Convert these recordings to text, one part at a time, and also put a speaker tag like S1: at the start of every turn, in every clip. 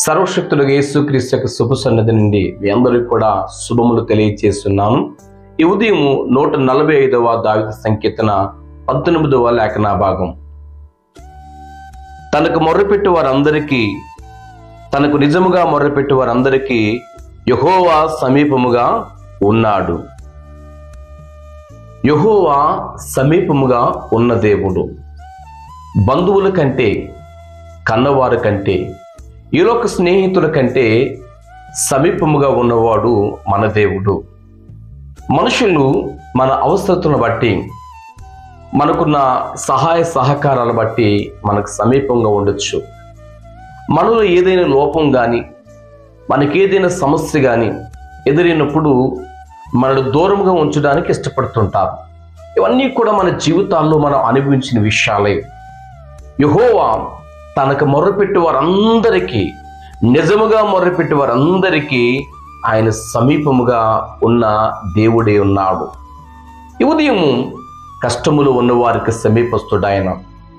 S1: సర్వశక్తులుగా యేసుక్రీస్తు యొక్క శుభ సన్నది నుండి మీ అందరికీ కూడా శుభములు తెలియజేస్తున్నాను ఈ ఉదయం నూట నలభై ఐదవ దావిత సంకీర్తన పద్దెనిమిదవ లేఖన భాగం తనకు మొర్రపెట్టు వారందరికీ తనకు నిజముగా మొర్రపెట్టు వారందరికీ యహోవా సమీపముగా ఉన్నాడు యహోవా సమీపముగా ఉన్న దేవుడు బంధువుల కంటే కన్నవారి కంటే ఈలోక స్నేహితుల కంటే సమీపముగా ఉన్నవాడు మన దేవుడు మనుషులు మన అవసరతను బట్టి మనకున్న సహాయ సహకారాల బట్టి మనకు సమీపంగా ఉండొచ్చు మనలో ఏదైనా లోపం కానీ మనకి ఏదైనా సమస్య కానీ ఎదురైనప్పుడు మనను దూరంగా ఉంచడానికి ఇష్టపడుతుంటారు ఇవన్నీ కూడా మన జీవితాల్లో మనం అనుభవించిన విషయాలే యహోవా తనకు మొర్రపెట్టు వారందరికీ నిజముగా మొర్రపెట్టు వారందరికీ ఆయన సమీపముగా ఉన్న దేవుడే ఉన్నాడు ఈ ఉదయము కష్టములు ఉన్నవారికి సమీపస్తుడు ఆయన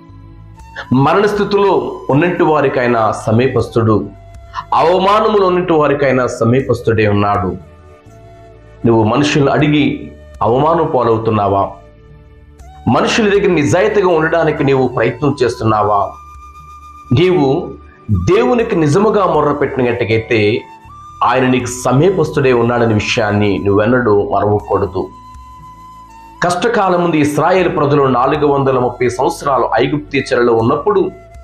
S1: మరణ స్థితిలో ఉన్నట్టు వారికైనా సమీపస్తుడు అవమానములు ఉన్నట్టు వారికైనా సమీపస్తుడే ఉన్నాడు నువ్వు మనుషులను అడిగి అవమానం పాలవుతున్నావా మనుషుల దగ్గర నిజాయితీగా ఉండడానికి నీవు ప్రయత్నం చేస్తున్నావా నీవు దేవునికి నిజముగా మొర్రపెట్టినట్టయితే ఆయన నీకు సమీపస్తుడే ఉన్నాడనే విషయాన్ని నువ్వెన్నడూ మరవకూడదు కష్టకాలం ముందు ఇస్రాయేల్ ప్రజలు నాలుగు వందల ముప్పై సంవత్సరాలు ఐగుప్తి చెరలో ఉన్నప్పుడు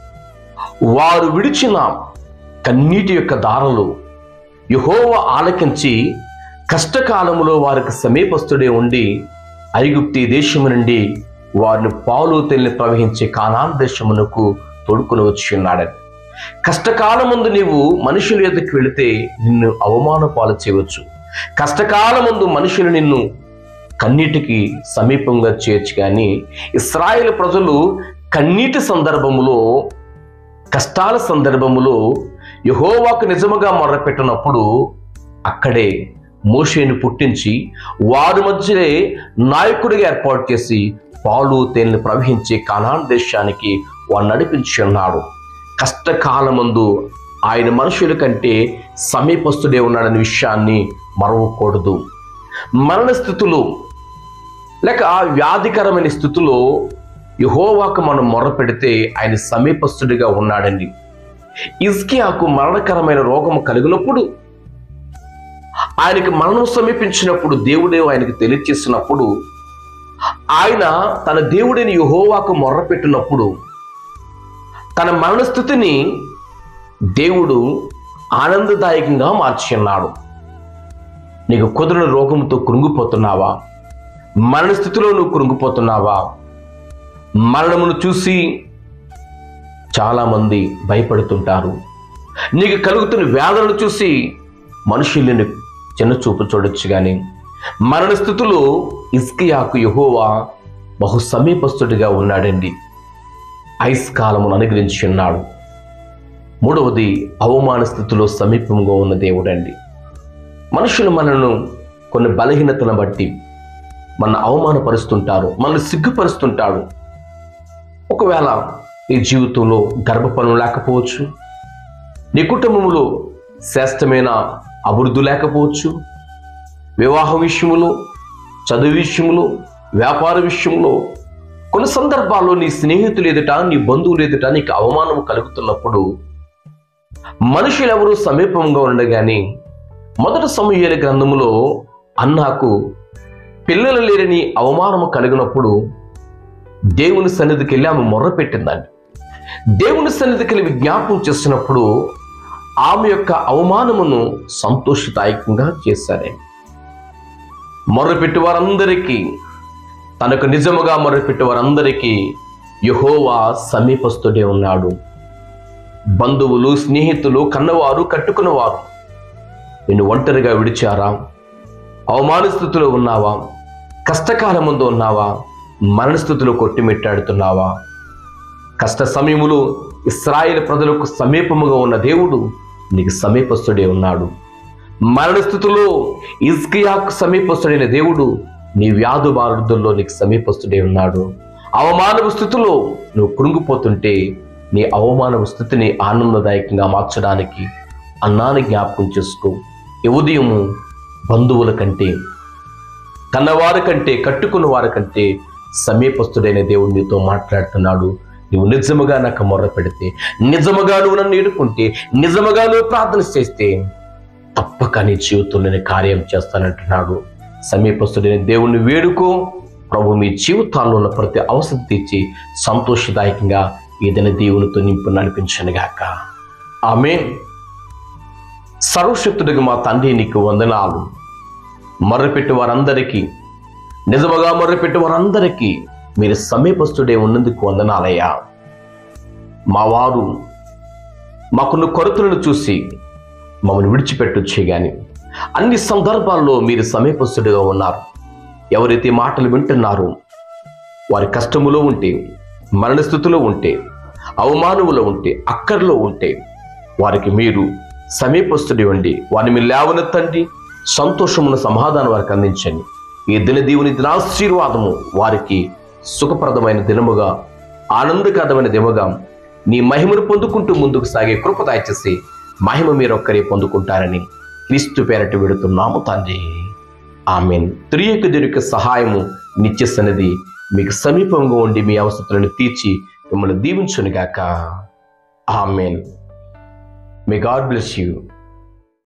S1: వారు విడిచిన కన్నీటి యొక్క దారలు యహోవ ఆలకించి కష్టకాలములో వారికి సమీపస్తుడే ఉండి ఐగుప్తి దేశము నుండి వారిని పాలు తెల్లి ప్రవహించే కానాన్ దేశమునకు తోడుకుని వచ్చి ఉన్నాడని కష్టకాలం ముందు నీవు మనుషుల ఎదుకు వెళితే నిన్ను అవమాన పాలు చేయవచ్చు కష్టకాలం ముందు మనుషులు నిన్ను కన్నీటికి సమీపంగా చేర్చి కానీ ఇస్రాయేల్ ప్రజలు కన్నీటి సందర్భములో కష్టాల సందర్భములో యహోవాకు నిజముగా మొర్రపెట్టినప్పుడు అక్కడే మోషేను పుట్టించి వారి మధ్యనే నాయకుడిగా ఏర్పాటు చేసి పాలు తేలిని ప్రవహించే కనాన్ దేశానికి వాడు నడిపించి ఉన్నాడు కష్టకాలమందు ఆయన మనుషుల కంటే సమీపస్తుడే ఉన్నాడనే విషయాన్ని మరవకూడదు మరణ స్థితులు లేక వ్యాధికరమైన స్థితిలో యహోవాకు మనం మొర్ర పెడితే ఆయన సమీపస్తుడిగా ఉన్నాడండి ఇజ్కియాకు మరణకరమైన రోగము కలిగినప్పుడు ఆయనకి మరణం సమీపించినప్పుడు దేవుడే ఆయనకి తెలియచేసినప్పుడు ఆయన తన దేవుడిని యహోవాకు మొర్ర పెట్టినప్పుడు తన మరణ స్థితిని దేవుడు ఆనందదాయకంగా మార్చి ఉన్నాడు నీకు కుదిరిన రోగంతో కృంగిపోతున్నావా మరణ స్థితిలో నువ్వు కృంగిపోతున్నావా మరణమును చూసి చాలామంది భయపడుతుంటారు నీకు కలుగుతున్న వ్యాధులను చూసి మనుషుల్ని చిన్న చూపు చూడొచ్చు కానీ మరణ స్థితిలో ఇస్కియాకు యహోవా బహు సమీపస్తుడిగా ఉన్నాడండి ఐస్ కాలమును అనుగ్రహించి ఉన్నాడు మూడవది అవమాన స్థితిలో సమీపంగా ఉన్న దేవుడండి మనుషులు మనను కొన్ని బలహీనతలను బట్టి మన అవమానపరుస్తుంటారు మనల్ని సిగ్గుపరుస్తుంటాడు ఒకవేళ నీ జీవితంలో గర్భఫలం లేకపోవచ్చు నీ కుటుంబంలో శ్రేష్టమైన అభివృద్ధి లేకపోవచ్చు వివాహ విషయంలో చదువు విషయంలో వ్యాపార విషయంలో కొన్ని సందర్భాల్లో నీ స్నేహితులు ఎదుట నీ బంధువులు ఎదుట నీకు అవమానం కలుగుతున్నప్పుడు మనుషులు ఎవరు సమీపంగా ఉండగాని మొదటి సమూహల గ్రంథములో అన్నాకు పిల్లలు లేరని అవమానము కలిగినప్పుడు దేవుని సన్నిధికి వెళ్ళి ఆమె మొర్ర పెట్టిందండి దేవుని సన్నిధికి వెళ్ళి విజ్ఞాపం చేసినప్పుడు ఆమె యొక్క అవమానమును సంతోషదాయకంగా చేశారండి మొర్రపెట్టి వారందరికీ తనకు నిజముగా మొర్రపెట్టి వారందరికీ యహోవా సమీపస్తుడే ఉన్నాడు బంధువులు స్నేహితులు కన్నవారు కట్టుకున్నవారు నిన్ను ఒంటరిగా విడిచారా అవమాన స్థితిలో ఉన్నావా కష్టకాలం ముందు ఉన్నావా మరణస్థితిలో కొట్టిమిట్టాడుతున్నావా కష్ట సమయములో ఇస్రాయేల్ ప్రజలకు సమీపముగా ఉన్న దేవుడు నీకు సమీపస్తుడే ఉన్నాడు మరణస్థితిలో ఇజ్కియాకు సమీపస్తుడైన దేవుడు నీ వ్యాధు బారుద్దుల్లో నీకు సమీపస్తుడే ఉన్నాడు అవమానపు స్థితిలో నువ్వు కృంగిపోతుంటే నీ అవమానపు స్థితిని ఆనందదాయకంగా మార్చడానికి అన్నాన్ని జ్ఞాపకం చేసుకో ఈ ఉదయము బంధువుల కంటే కన్నవారి కంటే కట్టుకున్న వారి కంటే సమీపస్తుడైన దేవుడు నీతో మాట్లాడుతున్నాడు నువ్వు నిజముగా నాకు మొర్ర పెడితే నిజముగా నువ్వు నన్ను ఏడుకుంటే నిజముగా నువ్వు ప్రార్థన చేస్తే తప్పక నీ జీవితంలో నేను కార్యం చేస్తానంటున్నాడు సమీపస్తుడైన దేవుణ్ణి వేడుకో ప్రభు మీ జీవితాల్లో ఉన్న ప్రతి అవసరం తీర్చి సంతోషదాయకంగా ఏదైనా దేవునితో నింపు నడిపించనుగాక ఆమె సర్వశక్తుడికి మా తండ్రి నీకు వందనాలు మొర్రపెట్టి వారందరికీ నిజముగా మొర్రపెట్టి వారందరికీ మీరు సమీపస్తుడే ఉన్నందుకు వందనాలయ్యా మా వారు మాకున్న కొరతలను చూసి మమ్మల్ని విడిచిపెట్టొచ్చే గాని అన్ని సందర్భాల్లో మీరు సమీపస్తుడిగా ఉన్నారు ఎవరైతే మాటలు వింటున్నారో వారి కష్టములో ఉంటే మరణ స్థితిలో ఉంటే అవమానములో ఉంటే అక్కర్లో ఉంటే వారికి మీరు సమీపస్తుడి ఉండి వారిని మీరు లేవనెత్తండి సంతోషమున సమాధానం వారికి అందించండి ఈ దిన దేవుని దినాశీర్వాదము వారికి సుఖప్రదమైన దినముగా ఆనందకరమైన దినముగా నీ మహిమను పొందుకుంటూ ముందుకు సాగే కృప దయచేసి మహిమ మీరొక్కరే పొందుకుంటారని క్రీస్తు పేరట విడుతున్నాము తండ్రి ఆమెన్ త్రియక దేవుని సహాయము నిత్యసన్నది మీకు సమీపంగా ఉండి మీ అవసరాలను తీర్చి మిమ్మల్ని దీవించునుగాక amen may God bless you